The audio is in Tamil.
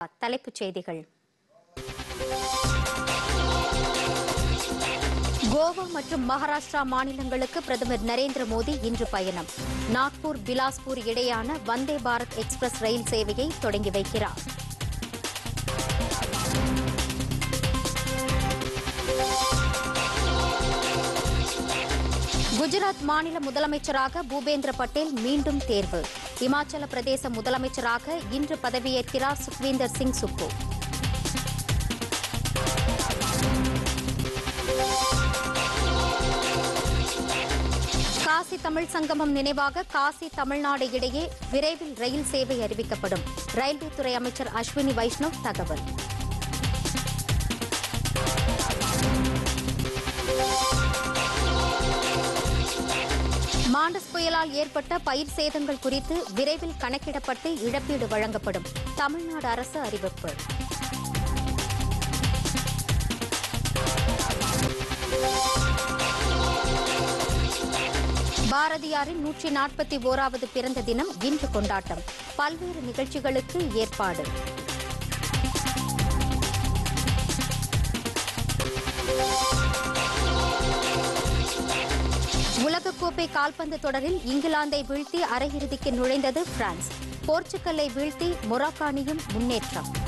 தலைப்புச் செய்திகள் கோவா மற்றும் மகாராஷ்டிரா மாநிலங்களுக்கு பிரதமர் நரேந்திர மோடி இன்று பயணம் நாக்பூர் பிலாஸ்பூர் இடையான வந்தே பாரத் எக்ஸ்பிரஸ் ரயில் சேவையை தொடங்கி வைக்கிறார் குஜராத் மாநில முதலமைச்சராக பூபேந்திர பட்டேல் மீண்டும் தேர்வு இமாச்சல பிரதேச முதலமைச்சராக இன்று பதவியேற்கிறார் சுக்வீந்தர் சிங் சுக்கு காசி தமிழ் சங்கமம் நினைவாக காசி தமிழ்நாடு இடையே விரைவில் ரயில் சேவை அறிவிக்கப்படும் ரயில்வே துறை அமைச்சர் அஸ்வினி வைஷ்ணவ் தகவல் மாண்டஸ் புயலால் ஏற்பட்ட பயிர் சேதங்கள் குறித்து விரைவில் கணக்கிடப்பட்டு இழப்பீடு வழங்கப்படும் தமிழ்நாடு அரசு அறிவிப்பு பாரதியாரின் நூற்றி நாற்பத்தி ஓராவது பிறந்த தினம் இன்று கொண்டாட்டம் பல்வேறு நிகழ்ச்சிகளுக்கு ஏற்பாடு உலகக்கோப்பை கால்பந்து தொடரில் இங்கிலாந்தை வீழ்த்தி அரையிறுதிக்கு நுழைந்தது பிரான்ஸ் போர்ச்சுகல்லை வீழ்த்தி மொராக்கானியும் முன்னேற்றம்